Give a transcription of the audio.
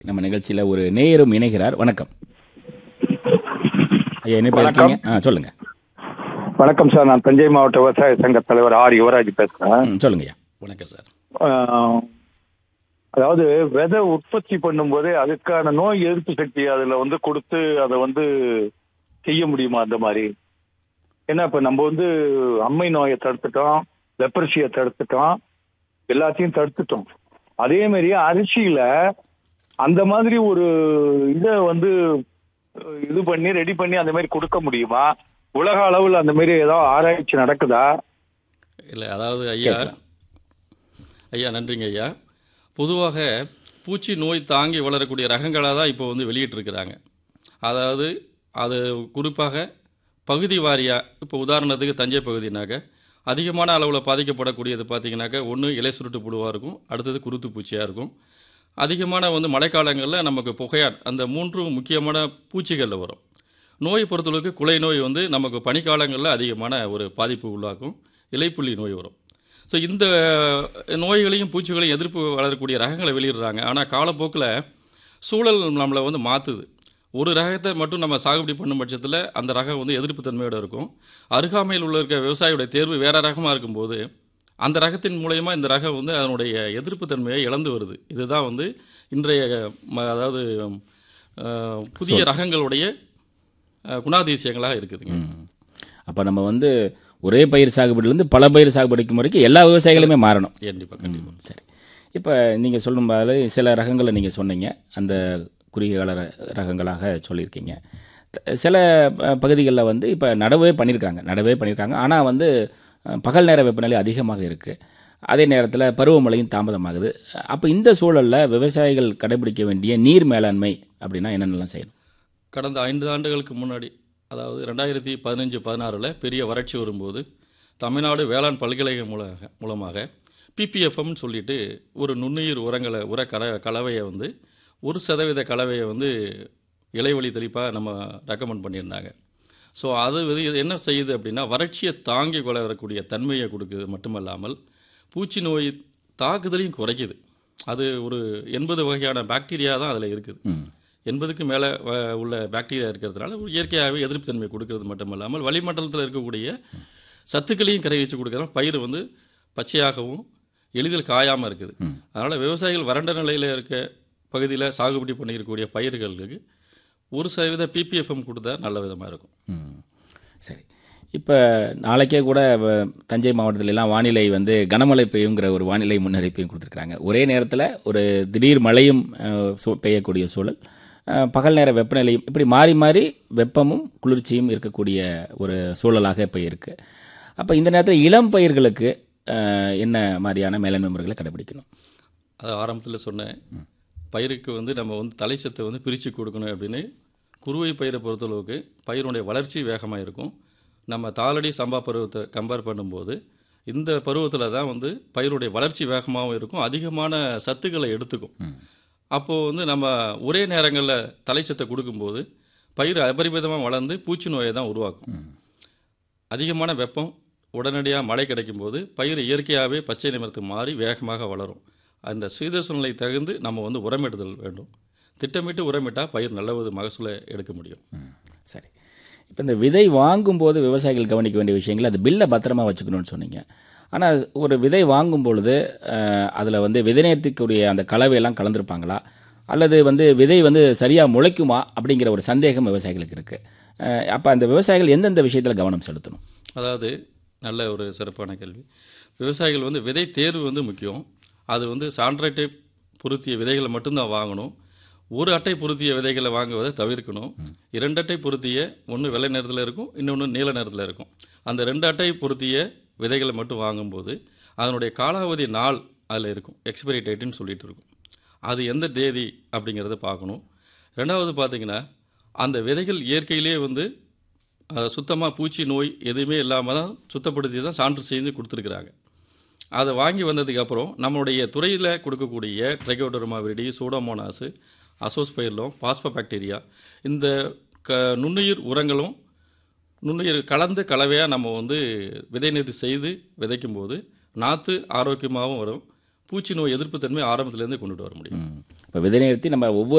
நம்ம நிகழ்ச்சியில் ஒரு நேயரும் இணைகிறார் வணக்கம் ஐயா என்ன வணக்கம். இருக்கீங்க ஆ சொல்லுங்க வணக்கம் சார் நான் தஞ்சை மாவட்ட விவசாய சங்க தலைவர் ஆர் யுவராஜ் பேசுறேன் ம், சொல்லுங்க ஐயா வணக்கம் சார் ஆஹ், அதாவது விதை உற்பத்தி பண்ணும்போதே அதுக்கான நோய் எதிர்ப்பு சக்தி அதுல வந்து கொடுத்து அதை வந்து செய்ய முடியுமா அந்த மாதிரி ஏன்னா இப்ப நம்ம வந்து அம்மை நோயை தடுத்துட்டோம் லெப்பர்சியை தடுத்துட்டோம் எல்லாத்தையும் தடுத்துட்டோம் அதே மாதிரி அரிசியில அந்த மாதிரி ஒரு இதை வந்து அஹ், இது பண்ணி ரெடி பண்ணி அந்த மாதிரி கொடுக்க முடியுமா உலக அளவில் அந்த மாதிரி ஏதாவது ஆராய்ச்சி நடக்குதா இல்லை அதாவது ஐயா கேட்கலாம். ஐயா நன்றிங்க ஐயா பொதுவாக பூச்சி நோய் தாங்கி வளரக்கூடிய ரகங்களாக தான் இப்போ வந்து வெளியிட்டிருக்கிறாங்க அதாவது அது குறிப்பாக பகுதி வாரியாக இப்போ உதாரணத்துக்கு தஞ்சை பகுதினாக்க அதிகமான அளவில் பாதிக்கப்படக்கூடியது பார்த்தீங்கன்னாக்கா ஒன்று இலை சுருட்டு புழுவாக இருக்கும் அடுத்தது குருத்து பூச்சியாக இருக்கும் அதிகமான வந்து மழைக்காலங்களில் நமக்கு புகையான் அந்த மூன்று முக்கியமான பூச்சிகளில் வரும் நோய் பொறுத்தளவுக்கு குலை நோய் வந்து நமக்கு பனிக்காலங்களில் அதிகமான ஒரு பாதிப்பு உள்ளாக்கும் இலைப்புள்ளி நோய் வரும் ஸோ இந்த நோய்களையும் பூச்சிகளையும் எதிர்ப்பு வளரக்கூடிய ரகங்களை வெளியிடுறாங்க ஆனால் காலப்போக்கில் சூழல் நம்மளை வந்து மாற்றுது ஒரு ரகத்தை மட்டும் நம்ம சாகுபடி பண்ணும் பட்சத்தில் அந்த ரகம் வந்து எதிர்ப்பு தன்மையோடு இருக்கும் அருகாமையில் உள்ள இருக்க விவசாயியோட தேர்வு வேற ரகமாக இருக்கும்போது அந்த ரகத்தின் மூலயமா இந்த ரகம் வந்து அதனுடைய எதிர்ப்பு தன்மையை இழந்து வருது இதுதான் வந்து இன்றைய ம- அதாவது அஹ், புதிய ரகங்களுடைய அஹ், குணாதிசயங்களாக இருக்குதுங்க அப்போ நம்ம வந்து ஒரே பயிர் சாகுபடியிலேருந்து பல பயிர் சாகுபடிக்கும் வரைக்கும் எல்லா விவசாயிகளுமே மாறணும் கண்டிப்பாக கண்டிப்பாக ம், சரி இப்போ நீங்கள் சொல்லும்போது சில ரகங்களை நீங்கள் சொன்னீங்க அந்த குறுகிய கால ர- ரகங்களாக சொல்லியிருக்கீங்க த- சில பகுதிகளில் வந்து இப்போ நடவே பண்ணியிருக்காங்க நடவே பண்ணியிருக்காங்க ஆனால் வந்து அஹ், பகல் நேர வெப்பநிலை அதிகமாக இருக்குது அதே நேரத்தில் பருவமழையும் தாமதமாகுது அப்போ இந்த சூழலில் விவசாயிகள் கடைபிடிக்க வேண்டிய நீர் மேலாண்மை அப்படின்னா என்னென்னலாம் செய்யணும் கடந்த ஐந்து ஆண்டுகளுக்கு முன்னாடி அதாவது ரெண்டாயிரத்தி பதினஞ்சு பதினாறில் பெரிய வறட்சி வரும்போது தமிழ்நாடு வேளாண் பல்கலைக்கழகம் மூலமாக மூலமாக பிபிஎஃப்எம்னு சொல்லிட்டு ஒரு நுண்ணுயிர் உரங்களை உர கல கலவையை வந்து ஒரு சதவீத கலவையை வந்து இலைவழி தெளிப்பாக நம்ம ரெக்கமெண்ட் பண்ணியிருந்தாங்க ஸோ அது வந்து இது என்ன செய்யுது அப்படின்னா வறட்சியை தாங்கி கொள்ள வரக்கூடிய தன்மையை கொடுக்குது மட்டுமல்லாமல் பூச்சி நோய் தாக்குதலையும் குறைக்குது அது ஒரு எண்பது வகையான பாக்டீரியா தான் அதில் இருக்குது ம் எண்பதுக்கு மேலே உள்ள பாக்டீரியா இருக்கிறதுனால இயற்கையாகவே எதிர்ப்பு தன்மை கொடுக்கறது மட்டும் இல்லாமல் வளிமண்டலத்தில் இருக்கக்கூடிய சத்துக்களையும் கரைவிச்சு கொடுக்கறதுனால பயிர் வந்து பச்சையாகவும் எளிதில் காயாமல் இருக்குது அதனால் விவசாயிகள் வறண்ட நிலையில் இருக்க பகுதியில் சாகுபடி பண்ணியிருக்கக்கூடிய பயிர்களுக்கு ஒரு சதவீத பிபிஎஃப்எம் கொடுத்தா நல்ல விதமாக இருக்கும் ம் சரி இப்போ நாளைக்கே கூட வ- தஞ்சை மாவட்டத்துல எல்லாம் வானிலை வந்து கனமழை பெய்யுங்கிற ஒரு வானிலை முன்னறிப்பையும் கொடுத்துருக்காங்க ஒரே நேரத்தில் ஒரு திடீர் மழையும் அஹ், சூ- பெய்யக்கூடிய சூழல் அஹ், பகல் நேர வெப்பநிலையும் இப்படி மாறி மாறி வெப்பமும் குளிர்ச்சியும் இருக்கக்கூடிய ஒரு சூழலாக இப்போ இருக்குது அப்போ இந்த நேரத்தில் இளம் பயிர்களுக்கு அஹ், என்ன மாதிரியான மேலாண்மை முறைகளை கடைபிடிக்கணும் அது ஆரம்பத்தில் சொன்னேன் பயிருக்கு வந்து நம்ம வந்து தலைச்சத்தை வந்து பிரித்து கொடுக்கணும் அப்படின்னு குருவை பயிரை பொறுத்தளவுக்கு பயிருடைய வளர்ச்சி வேகமாக இருக்கும் நம்ம தாளடி சம்பா பருவத்தை கம்பேர் பண்ணும்போது இந்த பருவத்தில் தான் வந்து பயிருடைய வளர்ச்சி வேகமாகவும் இருக்கும் அதிகமான சத்துக்களை எடுத்துக்கும் அப்போது வந்து நம்ம ஒரே நேரங்களில் தலைச்சத்தை கொடுக்கும்போது பயிர் அபரிமிதமாக வளர்ந்து பூச்சி நோயை தான் உருவாக்கும் அதிகமான வெப்பம் உடனடியாக மழை கிடைக்கும்போது பயிர் இயற்கையாகவே பச்சை நிறத்துக்கு மாறி வேகமாக வளரும் அந்த சீத சூழ்நிலை தகுந்து நம்ம வந்து உரமிடுதல் வேண்டும் திட்டமிட்டு உரமிட்டால் பயிர் நல்ல ஒரு மகசூலை எடுக்க முடியும் சரி இப்போ இந்த விதை வாங்கும்போது விவசாயிகள் கவனிக்க வேண்டிய விஷயங்கள் அது பில்லை பத்திரமா வச்சுக்கணும்னு சொன்னீங்க ஆனால் ஒரு விதை வாங்கும் பொழுது அதில் வந்து விதை நேர்த்திக்கூடிய அந்த கலவையெல்லாம் கலந்துருப்பாங்களா அல்லது வந்து விதை வந்து சரியாக முளைக்குமா அப்படிங்கிற ஒரு சந்தேகம் விவசாயிகளுக்கு இருக்குது அப்போ அந்த விவசாயிகள் எந்தெந்த விஷயத்தில் கவனம் செலுத்தணும் அதாவது நல்ல ஒரு சிறப்பான கேள்வி விவசாயிகள் வந்து விதை தேர்வு வந்து முக்கியம் அது வந்து சான்றைட்டை பொருத்திய விதைகளை மட்டும்தான் வாங்கணும் ஒரு அட்டை பொருத்திய விதைகளை வாங்குவதை தவிர்க்கணும் இரண்டு அட்டை பொருத்திய ஒன்று வெள்ளை நிறத்தில் இருக்கும் இன்னொன்று நீல நிறத்தில் இருக்கும் அந்த ரெண்டு அட்டை பொருத்திய விதைகளை மட்டும் வாங்கும்போது அதனுடைய காலாவதி நாள் அதில் இருக்கும் எக்ஸ்பைரி டேட்டுன்னு சொல்லிட்டு இருக்கும் அது எந்த தேதி அப்படிங்கிறத பார்க்கணும் ரெண்டாவது பார்த்தீங்கன்னா அந்த விதைகள் இயற்கையிலே வந்து சுத்தமாக பூச்சி நோய் எதுவுமே இல்லாமல் தான் சுத்தப்படுத்தி தான் சான்று செய்து கொடுத்துருக்குறாங்க அதை வாங்கி வந்ததுக்கு அப்புறம் நம்மளுடைய துறையில் கொடுக்கக்கூடிய trichoderma viride pseudomonas azospirillum phosphobacteria இந்த க நுண்ணுயிர் உரங்களும் நுண்ணுயிர் கலந்து கலவையாக நம்ம வந்து விதை நேர்த்தி செய்து விதைக்கும் போது நாற்று ஆரோக்கியமாகவும் வரும் பூச்சி நோய் எதிர்ப்பு தன்மை ஆரம்பத்துலேருந்து கொண்டுட்டு வர முடியும் ம். இப்போ விதை நிறுத்தி நம்ம ஒவ்வொரு